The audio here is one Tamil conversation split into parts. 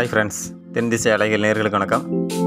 ஹாய் ஃப்ரெண்ட்ஸ் தென் திசை அலைகள் நேர்களுக்கு வணக்கம்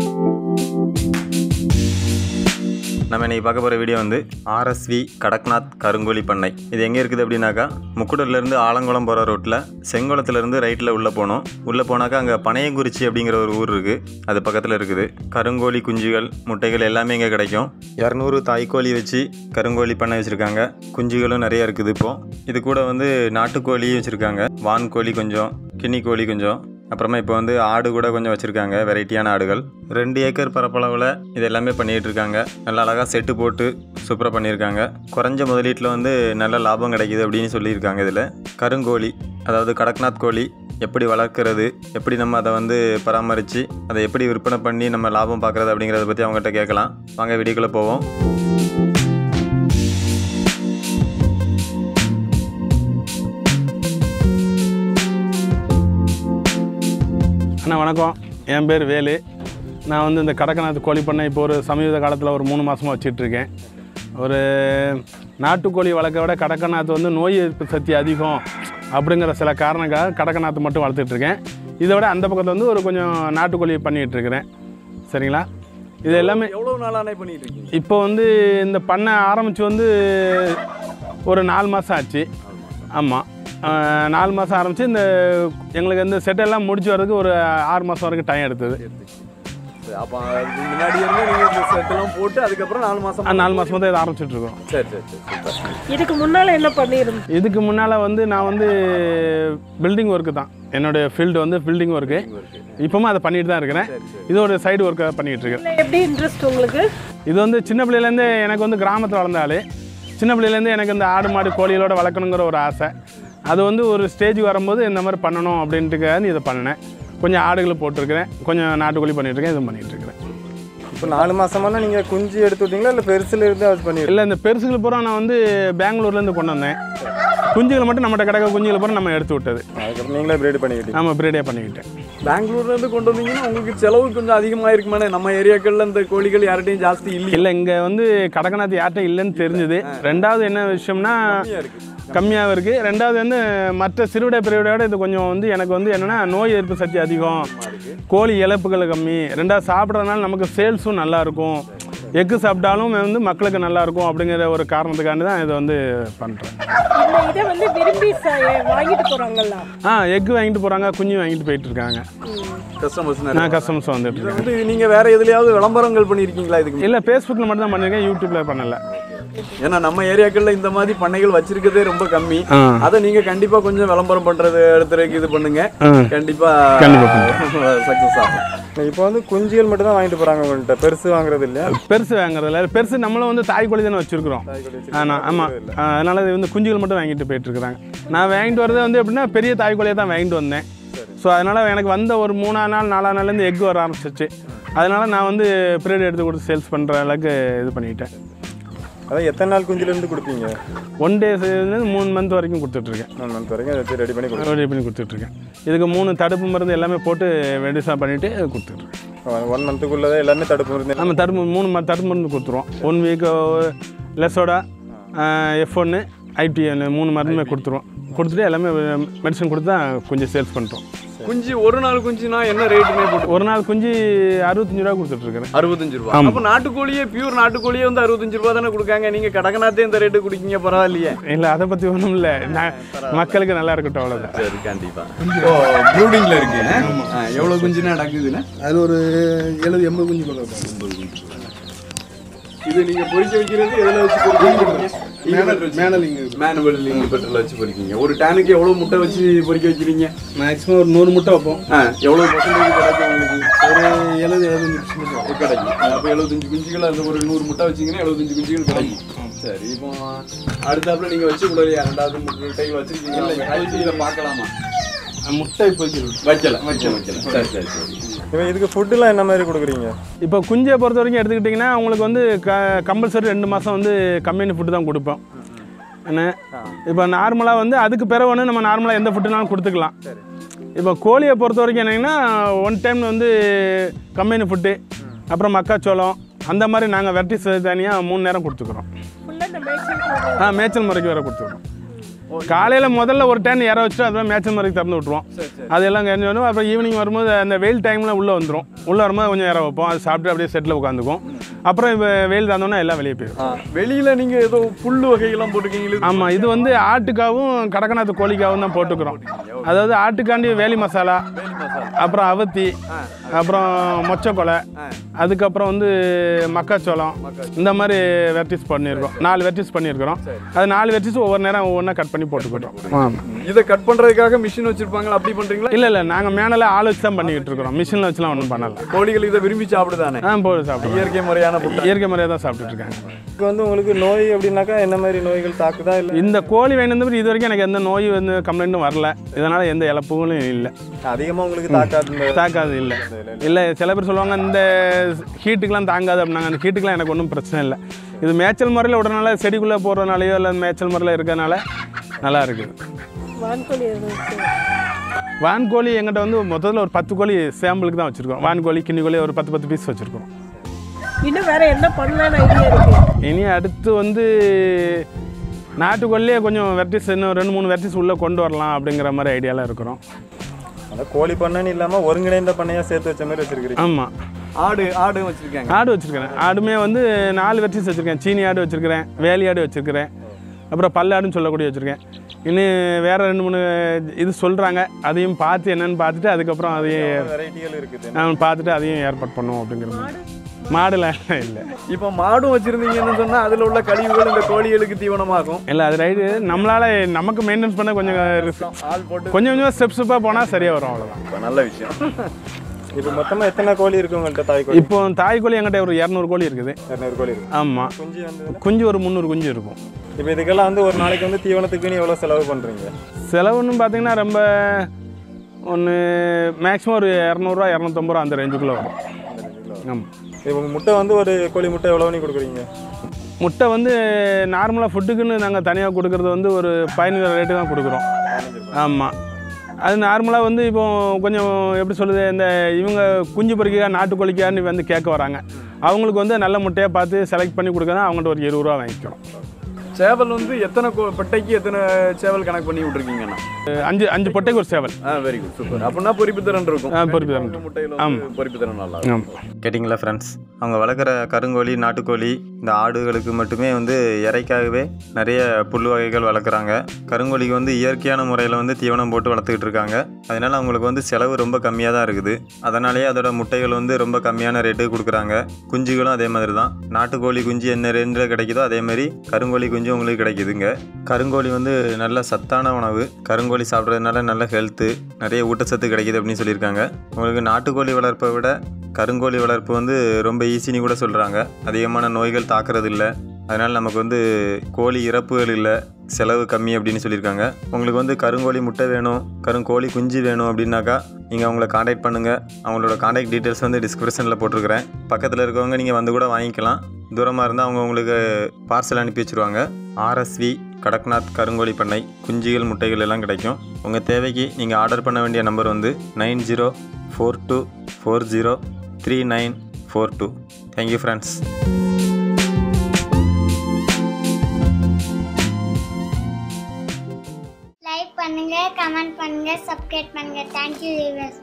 நம்ம இன்னைக்கு பார்க்க போகிற வீடியோ வந்து ஆர்எஸ்வி கடக்நாத் கருங்கோழி பண்ணை இது எங்கே இருக்குது அப்படின்னாக்கா முக்குடர்லேருந்து ஆலங்குளம் போகிற ரோட்டில் செங்குளத்துலேருந்து ரைட்டில் உள்ளே போகணும் உள்ளே போனாக்கா அங்கே பனையங்குறிச்சி அப்படிங்கிற ஒரு ஊர் இருக்குது அது பக்கத்தில் இருக்குது கருங்கோழி குஞ்சுகள் முட்டைகள் எல்லாமே இங்கே கிடைக்கும் இரநூறு தாய்க்கோழி வச்சு கருங்கோழி பண்ணை வச்சுருக்காங்க குஞ்சுகளும் நிறைய இருக்குது இப்போது இது கூட வந்து நாட்டுக்கோழியும் வச்சுருக்காங்க வான்கோழி கொஞ்சம் கின்னி கோழி கொஞ்சம் அப்புறமா இப்போ வந்து ஆடு கூட கொஞ்சம் வச்சுருக்காங்க வெரைட்டியான ஆடுகள் ரெண்டு ஏக்கர் பரப்பளவில் இது எல்லாமே பண்ணிகிட்டு இருக்காங்க நல்லா அழகாக செட்டு போட்டு சூப்பராக பண்ணியிருக்காங்க குறைஞ்ச முதலீட்டில் வந்து நல்ல லாபம் கிடைக்குது அப்படின்னு சொல்லியிருக்காங்க இதில் கருங்கோழி அதாவது கடக்நாத் கோழி எப்படி வளர்க்குறது எப்படி நம்ம அதை வந்து பராமரித்து அதை எப்படி விற்பனை பண்ணி நம்ம லாபம் பார்க்குறது அப்படிங்கிறத பற்றி அவங்ககிட்ட கேட்கலாம் வாங்க வீடியோக்குள்ளே போவோம் அண்ணா வணக்கம் என் பேர் வேலு நான் வந்து இந்த கடக்கநாத் கோழி பண்ணை இப்போ ஒரு சமீப காலத்தில் ஒரு மூணு மாதமாக வச்சிட்ருக்கேன் ஒரு நாட்டுக்கோழி வளர்க்க விட கடக்கநாத் வந்து நோய் எதிர்ப்பு சக்தி அதிகம் அப்படிங்கிற சில காரணங்களுக்காக கடக்கநாத் மட்டும் வளர்த்துட்ருக்கேன் இதை விட அந்த பக்கத்தில் வந்து ஒரு கொஞ்சம் நாட்டுக்கோழி பண்ணிகிட்டு இருக்கிறேன் சரிங்களா இது எல்லாமே எவ்வளவு நாளானே பண்ணிட்டு இருக்கீங்க இப்போ வந்து இந்த பண்ணை ஆரம்பித்து வந்து ஒரு நாலு மாதம் ஆச்சு ஆமாம் நாலு மாதம் ஆரம்பித்து இந்த எங்களுக்கு இந்த செட்டெல்லாம் முடிச்சு வர்றதுக்கு ஒரு ஆறு மாதம் வரைக்கும் டைம் எடுத்தது சரி, அப்ப அதுக்கு முன்னாடி இருந்து நீங்க இந்த செட் எல்லாம் போட்டு அதுக்கப்புறம் நாலு மாசம் ஆ, நாலு மாதம் தான் இதை ஆரம்பிச்சிட்ருக்கோம் சரி சரி சரி சூப்பர் இதுக்கு முன்னால என்ன பண்ணியிருந்தோம் இதுக்கு முன்னால் வந்து நான் வந்து பில்டிங் ஒர்க்கு தான் என்னுடைய ஃபீல்டு வந்து பில்டிங் ஒர்க்கு இப்போவும் அதை பண்ணிட்டு தான் இருக்கிறேன் இது ஒரு சைடு ஒர்க்காக பண்ணிகிட்டு இருக்கேன் எப்படி இன்ட்ரெஸ்ட் உங்களுக்கு இது வந்து சின்ன பிள்ளையிலேருந்தே எனக்கு வந்து கிராமத்தில் வளர்ந்தாலே சின்ன பிள்ளையிலேருந்தே எனக்கு இந்த ஆடு மாடு கோழிகளோட வளர்க்கணுங்கிற ஒரு ஆசை அது வந்து ஒரு ஸ்டேஜ் வரும்போது இந்த மாதிரி பண்ணணும் அப்படின்ட்டுக்காக இதை பண்ணினேன் கொஞ்சம் ஆடுகளை போட்டிருக்கிறேன் கொஞ்சம் நாட்டுக்கோழி பண்ணிகிட்ருக்கேன் இது பண்ணிகிட்ருக்கிறேன் இப்போ நாலு மாதமான நீங்கள் குஞ்சு எடுத்து விட்டீங்களா இல்லை பெருசில் இருந்து அது பண்ணி இல்லை இந்த பெருசுகள் பூரா நான் வந்து பெங்களூர்லேருந்து கொண்டு வந்தேன் குஞ்சுகள் மட்டும் நம்மகிட்ட கிடக்க குஞ்சுகள் பூரா நம்ம எடுத்து விட்டது அதுக்கப்புறம் நீங்களே பிரேட் பண்ணிக்கிட்டீங்க நம்ம பிரீடே பண்ணிக்கிட்டேன் பெங்களூர்ல இருந்து கொண்டு வந்தீங்கன்னா உங்களுக்கு செலவு கொஞ்சம் அதிகமா இருக்குமானே நம்ம ஏரியாக்கள்ல இந்த கோழிகள் யார்கிட்டயும் ஜாஸ்தி இல்லையா இல்லை இங்கே வந்து கடகநாத் யார்கிட்ட இல்லைன்னு தெரிஞ்சுது ரெண்டாவது என்ன விஷயம்னா இருக்கு கம்மியாக இருக்குது ரெண்டாவது வந்து மற்ற சிறுவிடை பிரிவிடையோட இது கொஞ்சம் வந்து எனக்கு வந்து என்னென்னா நோய் எதிர்ப்பு சக்தி அதிகம் கோழி இழப்புகள் கம்மி ரெண்டாவது சாப்பிட்றதுனால நமக்கு சேல்ஸும் நல்லாயிருக்கும் எக்கு சாப்பிட்டாலும் வந்து மக்களுக்கு நல்லாயிருக்கும் அப்படிங்கிற ஒரு காரணத்துக்காண்டி தான் இதை வந்து பண்ணுறேன் இந்த இதை வந்து விரும்பி ச- வாங்கிட்டு போறாங்கல்ல ஆ எக்கு வாங்கிட்டு போகிறாங்க குஞ்சு வாங்கிட்டு போயிட்டு இருக்காங்க கஸ்டமர்ஸ் நான் கஸ்டமர்ஸ் வந்துட்டு இதை இருக்கேன் வந்து நீங்க வேற எதுலயாவது விளம்பரங்கள் பண்ணிருக்கீங்களா இதுக்கு இல்லை ஃபேஸ்புக்கில் மட்டும் தான் பண்ணியிருக்கேன் யூடியூப்பில் பண்ணலை ஏன்னா நம்ம ஏரியாக்கள்ல இந்த மாதிரி பண்ணைகள் வச்சிருக்கதே ரொம்ப கம்மி ஆ அதை நீங்க கண்டிப்பா கொஞ்சம் விளம்பரம் பண்றது எடுத்துறதுக்கு இது பண்ணுங்க ஆ கண்டிப்பா கண்டிப்பா சக்சஸ் ஆகும் இப்போ வந்து குஞ்சுகள் மட்டும் தான் வாங்கிட்டு போகிறாங்க உங்கள்கிட்ட பெருசு வாங்குறது இல்லையா பெருசு வாங்குறதில்ல பெருசு நம்மளும் வந்து தாய் கோழி தானே வச்சுருக்குறோம் ஆனால் ஆமாம் அதனால் இது வந்து குஞ்சுகள் மட்டும் வாங்கிட்டு போயிட்டு இருக்கிறாங்க நான் வாங்கிட்டு வரது வந்து எப்படின்னா பெரிய தாய் கோழியை தான் வாங்கிட்டு வந்தேன் ஸோ அதனால் எனக்கு வந்த ஒரு மூணா நாள் நாலா நாள்லேருந்து எக் வர ஆரம்பிச்சிச்சு அதனால் நான் வந்து பீரியட் எடுத்து கொடுத்து சேல்ஸ் பண்ணுற அளவுக்கு இது பண்ணிட்டேன் அதான் எத்தனை நாள் குஞ்சுலேருந்து கொடுப்பீங்க ஒன் டேஸ்லேருந்து மூணு மந்த் வரைக்கும் கொடுத்துட்ருக்கேன் ஒன் மந்த் வரைக்கும் அதை வச்சு ரெடி பண்ணி கொடுப்பீங்க ரெடி பண்ணி கொடுத்துட்ருக்கேன் இதுக்கு மூணு தடுப்பு மருந்து எல்லாமே போட்டு மெடிசன் பண்ணிவிட்டு கொடுத்துட்ருக்கேன் ஒன் மந்த்துக்குள்ளே தான் எல்லாமே தடுப்பு மருந்து நம்ம தடுப்பு மூணு ம தடுப்பு மருந்து கொடுத்துருவோம் ஒன் வீக் லெஸோடா எஃப் ஒன்று ஐடி மூணு மருந்துமே கொடுத்துருவோம் கொடுத்துட்டு எல்லாமே மெடிசன் கொடுத்து தான் கொஞ்சம் சேல்ஸ் பண்ணுறோம் குஞ்சு ஒரு நாள் குஞ்சுனா என்ன ரேட்டுமே போட்டு ஒரு நாள் குஞ்சு அறுபத்தஞ்சு ரூபா கொடுத்துட்ருக்குறேன் அறுபத்தஞ்சு ரூபா ஆமா. அப்ப நாட்டுக்கோழியே பியூர் நாட்டுக்கோழியே வந்து அறுபத்தஞ்சு ரூபா தானே கொடுக்காங்க நீங்க கடகநாத்தே இந்த ரேட்டு குடிக்கீங்க பரவாயில்லையே இல்லை அதை பற்றி ஒன்றும் இல்லை நான் மக்களுக்கு நல்லா இருக்கட்டும் அவ்வளோதான் சரி கண்டிப்பா இப்போ ப்ரூடிங்ல இருக்கு எவ்வளவு குஞ்சுனா நடக்குதுன்னா அதில் ஒரு எழுபது எண்பது குஞ்சு போல இருக்கும் இது நீங்க பொரிக்க வைக்கிறது எதுல வச்சு பொரிக்கீங்க மேனல் இங்கே மேனுவல் பெட்ரோல் வச்சு பொரிக்கீங்க ஒரு டேனுக்கு எவ்வளவு முட்டை வச்சு பொரிக்க வைக்கிறீங்க மேக்ஸிமம் ஒரு நூறு முட்டை வைப்போம் ஆ, எவ்வளவு பர்சன்டேஜ் கிடைக்கும் உங்களுக்கு ஒரு எழுபது எழுபத்தஞ்சு குஞ்சு கிடைக்கும் அப்போ எழுபத்தஞ்சு குஞ்சுகள் அந்த ஒரு நூறு முட்டை வச்சீங்கன்னா எழுபத்தஞ்சு குஞ்சுகள் கிடைக்கும் சரி இப்போ அடுத்தாப்புல நீங்க வச்சு விடலையா ரெண்டாவது முட்டை வச்சிருக்கீங்க இதை பார்க்கலாமா முட்டை இப்போதைக்கு வைக்கல வைக்கல வைக்கல சரி சரி சரி இப்போ இதுக்கு ஃபுட்டுலாம் என்ன மாதிரி கொடுக்குறீங்க இப்போ குஞ்சை பொறுத்த வரைக்கும் எடுத்துக்கிட்டிங்கன்னா உங்களுக்கு வந்து க கம்பல்சரி ரெண்டு மாதம் வந்து கம்பெனி ஃபுட்டு தான் கொடுப்போம் என்ன இப்போ நார்மலாக வந்து அதுக்கு பிறகு வந்து நம்ம நார்மலாக எந்த ஃபுட்டுனாலும் கொடுத்துக்கலாம் இப்போ கோழியை பொறுத்த வரைக்கும் என்னங்கன்னா ஒன் டைம் வந்து கம்பெனி ஃபுட்டு அப்புறம் மக்காச்சோளம் அந்த மாதிரி நாங்கள் வெரைட்டிஸ் தனியாக மூணு நேரம் கொடுத்துக்குறோம் ஃபுல்லாக இந்த மேய்ச்சல் போடுறது. ஆ மேய்ச்சல் முறைக்கு வேறு கொடுத்துக்குறோம் காலையில் முதல்ல ஒரு டைம் இற வச்சுட்டு அதுவும் மேய்ச்சல் முறைக்கு திறந்து விட்ருவோம் அதெல்லாம் கரைஞ்சி வரும் அப்புறம் ஈவினிங் வரும்போது அந்த வெயில் டைமில் உள்ளே வந்துடும் உள்ளே வரும்போது கொஞ்சம் இற வைப்போம் அது சாப்பிட்டு அப்படியே செட்டில் உட்காந்துக்கும் அப்புறம் இப்போ வெயில் தாந்தோன்னா எல்லாம் வெளியே போயிடும் ஆ, வெளியில நீங்க ஏதோ புல்லு வகைகள்லாம் போட்டிருக்கீங்களே ஆமாம் இது வந்து ஆட்டுக்காவும் கடக்கநாத்து கோழிக்காவும் தான் போட்டுக்கிறோம் அதாவது ஆட்டுக்காண்டி வேலி மசாலா அப்புறம் அவத்தி அப்புறம் மொச்சக்கொலை அதுக்கப்புறம் வந்து மக்காச்சோளம் இந்த மாதிரி வெரைட்டிஸ் பண்ணியிருக்கோம் நாலு வெரைட்டிஸ் பண்ணியிருக்கிறோம் அது நாலு வெரைட்டிஸ் ஒவ்வொரு நேரம் ஒவ்வொன்றா கட் பண்ணி போட்டுக்கிட்டோம் ஆமாம் இதை கட் பண்றதுக்காக மிஷின் வச்சிருப்பாங்களா அப்படி பண்றீங்களா இல்லை இல்லை நாங்கள் மேலே ஆள் வச்சு தான் பண்ணிக்கிட்டு இருக்கிறோம் மிஷினில் வச்சுலாம் ஒன்றும் பண்ணல கோழிகள் இதை விரும்பி சாப்பிடுதானே ஆ போது சாப்பிடுவோம் இயற்கை முறையான புட்டை இயற்கை முறையாக தான் சாப்பிட்டுட்டு இருக்காங்க இப்போ வந்து உங்களுக்கு நோய் அப்படின்னாக்கா என்ன மாதிரி நோய்கள் தாக்குதா இல்லை இந்த கோழி வாங்கினது இது வரைக்கும் எனக்கு எந்த நோய் வந்து கம்ப்ளைண்ட்டும் வரல இதனால் எந்த இழப்புகளும் இல்லை அதிகமாக உங்களுக்கு தாக்காது தாக்காது இல்லை இல்லை சில பேர் சொல்லுவாங்க இந்த ஹீட்டுக்கெலாம் தாங்காது அப்படின்னாங்க அந்த ஹீட்டுக்கெலாம் எனக்கு ஒன்றும் பிரச்சனை இல்லை இது மேய்ச்சல் முறையில் விடுறதுனால செடிக்குள்ளே போடுறதுனாலையோ இல்லை மேய்ச்சல் முறையில் இருக்கிறதுனால நல்லா இருக்குது வான்கோழி இருக்கு வான்கோழி எங்கிட்ட வந்து மொத்தத்தில் ஒரு பத்து கோழி சாம்பிளுக்கு தான் வச்சுருக்கோம் வான்கோழி கிண்ணி கோழி ஒரு பத்து பத்து பீஸ் வச்சுருக்கோம் இன்னும் வேற என்ன பண்ணலாம்னு ஐடியா இருக்கு இனி அடுத்து வந்து நாட்டுக்கோழிலே கொஞ்சம் வெரைட்டிஸ் இன்னும் ரெண்டு மூணு வெரைட்டிஸ் உள்ளே கொண்டு வரலாம் அப்படிங்கிற மாதிரி ஐடியாலாம் இருக்கிறோம் அந்த கோழி பண்ணைன்னு இல்லாமல் ஒருங்கிணைந்த பண்ணையாக சேர்த்து வச்ச மாதிரி வச்சிருக்கிறீங்க ஆமாம் ஆடு ஆடு வச்சிருக்காங்க ஆடு வச்சுருக்கிறேன் ஆடுமே வந்து நாலு வெரைட்டிஸ் வச்சுருக்கேன் சீனி ஆடு வச்சுருக்கிறேன் வேலி ஆடு வச்சுருக்கிறேன் அப்புறம் பல்லாடுன்னு சொல்லக்கூடிய வச்சுருக்கேன் இன்னும் வேறு ரெண்டு மூணு இது சொல்கிறாங்க அதையும் பார்த்து என்னன்னு பார்த்துட்டு அதுக்கப்புறம் அதையும் வெரைட்டிகள் இருக்குது நான் பார்த்துட்டு அதையும் ஏற்பாடு பண்ணுவோம் அப்படிங்கிற மாதிரி மாடுலாம் இல்லை இப்போ மாடும் வச்சிருந்தீங்கன்னு சொன்னா அதுல உள்ள கழிவுகள் இந்த கோழிகளுக்கு தீவனமாகும் இல்லை அது ரைட்டு நம்மளால் நமக்கு மெயின்டைன்ஸ் பண்ண கொஞ்சம் risk. ஆள் போட்டு கொஞ்சம் கொஞ்சம் ஸ்டெப் ஸ்டெப்பாக போனால் சரியாக வரும் அவ்வளோதான் இப்ப நல்ல விஷயம் இப்போ மொத்தமாக எத்தனை கோழி இருக்கு உங்கள்கிட்ட தாய் கோழி இப்போ தாய் கோழி என்கிட்ட ஒரு இரநூறு கோழி இருக்குது இரநூறு கோழி இருக்கு ஆமாம் குஞ்சு வந்து குஞ்சு ஒரு முந்நூறு குஞ்சு இருக்கும் இப்போ இதுக்கெல்லாம் வந்து ஒரு நாளைக்கு வந்து தீவனத்துக்குன்னு எவ்வளோ செலவு பண்ணுறீங்க செலவுன்னு பார்த்தீங்கன்னா ரொம்ப ஒன்று மேக்ஸிமம் ஒரு இரநூறுவா இரநூத்தம்பது ரூபா அந்த ரேஞ்சுக்குள்ளே வரும் ஆமாம் இப்போ முட்டை வந்து ஒரு கோழி முட்டை எவ்வளோன்னு கொடுக்குறீங்க முட்டை வந்து நார்மலாக ஃபுட்டுக்குன்னு நாங்கள் தனியாக கொடுக்குறது வந்து ஒரு பதினஞ்சு ரேட்டு தான் கொடுக்குறோம் ஆமாம் அது நார்மலாக வந்து இப்போ கொஞ்சம் எப்படி சொல்லுது இந்த இவங்க குஞ்சு பொறிக்கா நாட்டுக்கோழிக்கான்னு வந்து கேட்க வராங்க அவங்களுக்கு வந்து நல்ல முட்டையாக பார்த்து செலக்ட் பண்ணி கொடுக்கறதா அவங்கள்ட்ட ஒரு இருபது ரூபா வாங்கிக்கிறோம் சேவல் வந்து எத்தனை கோ- பெட்டைக்கு எத்தனை சேவல் கணக்கு பண்ணி விட்டுருக்கீங்கண்ணா அஞ்சு அஞ்சு பொட்டைக்கு ஒரு சேவல் ஆ வெரி குட் சூப்பர் அப்படின்னா பொறிப்பு திறன் இருக்கும் ஆ, பொரிப்பு திறன் உங்க முட்டையில வந்து பொறிப்பு திறன் நல்லா இருக்கும். ஆமாம் கேட்டிங்களா ஃப்ரெண்ட்ஸ் அவங்க வளர்க்குற கருங்கோழி நாட்டுக்கோழி இந்த ஆடுகளுக்கு மட்டுமே வந்து இறைக்காகவே நிறைய புல் வகைகள் வளர்க்குறாங்க கருங்கோழிக்கு வந்து இயற்கையான முறையில் வந்து தீவனம் போட்டு வளர்த்துக்கிட்டு இருக்காங்க அதனால அவங்களுக்கு வந்து செலவு ரொம்ப கம்மியாக தான் இருக்குது அதனாலேயே அதோட முட்டைகள் வந்து ரொம்ப கம்மியான ரேட்டுக்கு கொடுக்குறாங்க குஞ்சுகளும் அதே மாதிரி தான் நாட்டுக்கோழி குஞ்சு என்ன ரேஞ்சில் கிடைக்குதோ அதே மாதிரி கருங்கோழி குஞ்சு உங்களுக்கு கிடைக்குதுங்க கருங்கோழி வந்து நல்ல சத்தான உணவு கருங்கோழி சாப்பிட்றதுனால நல்ல ஹெல்த்து நிறைய ஊட்டச்சத்து கிடைக்குது அப்படின்னு சொல்லியிருக்காங்க உங்களுக்கு நாட்டுக்கோழி வளர்ப்பை விட கருங்கோழி வளர்ப்பு வந்து ரொம்ப ஈஸின்னு கூட சொல்கிறாங்க அதிகமான நோய்கள் தாக்குறது இல்லை அதனால் நமக்கு வந்து கோழி இறப்புகள் இல்லை செலவு கம்மி அப்படின்னு சொல்லியிருக்காங்க உங்களுக்கு வந்து கருங்கோழி முட்டை வேணும் கருங்கோழி குஞ்சு வேணும் அப்படின்னாக்கா நீங்கள் அவங்கள காண்டாக்ட் பண்ணுங்கள் அவங்களோட காண்டாக்ட் டீட்டெயில்ஸ் வந்து டிஸ்கிரிப்ஷனில் போட்டிருக்கிறேன் பக்கத்தில் இருக்கவங்க நீங்கள் வந்து கூட வாங்கிக்கலாம் தூரமாக இருந்தால் அவங்க உங்களுக்கு பார்சல் அனுப்பி வச்சுருவாங்க ஆர்எஸ்வி கடக்நாத் கருங்கோழி பண்ணை குஞ்சுகள் முட்டைகள் எல்லாம் கிடைக்கும் உங்கள் தேவைக்கு நீங்கள் ஆர்டர் பண்ண வேண்டிய நம்பர் வந்து nine zero four two four zero three nine four two thank you friends like பண்ணுங்க கமெண்ட் பண்ணுங்க சப்ஸ்கிரைப் பண்ணுங்க தேங்க்யூ வியூவர்ஸ்